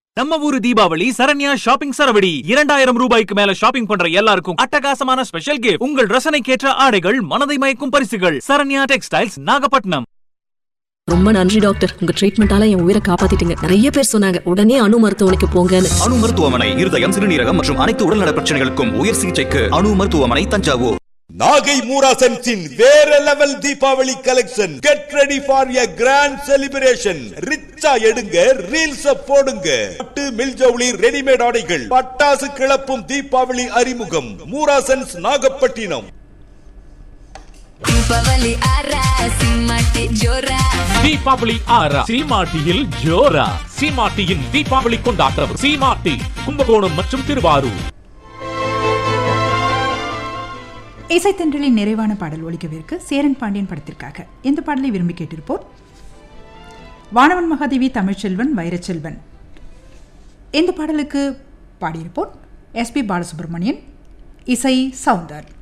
நம்ம ஊரு தீபாவளி சரண்யா ஷாப்பிங் சரவடி இரண்டாயிரம் ரூபாய்க்கு மேல ஷாப்பிங் பண்ற எல்லாருக்கும் அட்டகாசமான ஸ்பெஷல் கிஃப்ட் உங்கள் ரசனைக்கேற்ற ஆடைகள் மனதை மயக்கும் பரிசுகள் சரண்யா டெக்ஸ்டைல்ஸ் நாகப்பட்டினம் ரொம்ப நன்றி டாக்டர் உங்க ட்ரீட்மெண்டால என் உயிரை காப்பாத்திட்டீங்க நிறைய பேர் சொன்னாங்க உடனே அணு மருத்துவமனைக்கு போங்கன்னு அணு மருத்துவமனை இருதயம் சிறுநீரகம் மற்றும் அனைத்து உடல்நல பிரச்சனைகளுக்கும் உயர் சிகிச்சைக்கு அணு மருத்துவமனை தஞ்சாவூர் நாகை மூராசன்ஸின் வேற level Deepavali collection get ready for a grand celebration ரிச்சா எடுங்க ரீல்ஸ் போடுங்க பட்டு மில்ஜவுளி ரெடிமேட் ஆடைகள் பட்டாசு கிளப்பும் தீபாவளி அறிமுகம் மூராசன்ஸ் நாகப்பட்டினம் ದೀಪಾವಳಿ ಆರ ಸಿಂಹಕ್ಕೆ ಜೋರ தீபாவளி ஆறா சீமாட்டியில் ஜோரா சீமாட்டியின் தீபாவளி கொண்டாட்டம் சீமாட்டி கும்பகோணம் மற்றும் திருவாரூர் இசைத்தென்றலின் நிறைவான பாடல் ஒலிக்கவிருக்கு சேரன் பாண்டியன் படத்திற்காக இந்த பாடலை விரும்பி கேட்டிருப்போர் வானவன் மகாதேவி தமிழ்ச்செல்வன் வைரச்செல்வன் இந்த பாடலுக்கு பாடியிருப்போர் எஸ்பி பாலசுப்ரமணியன் இசை சவுந்தர்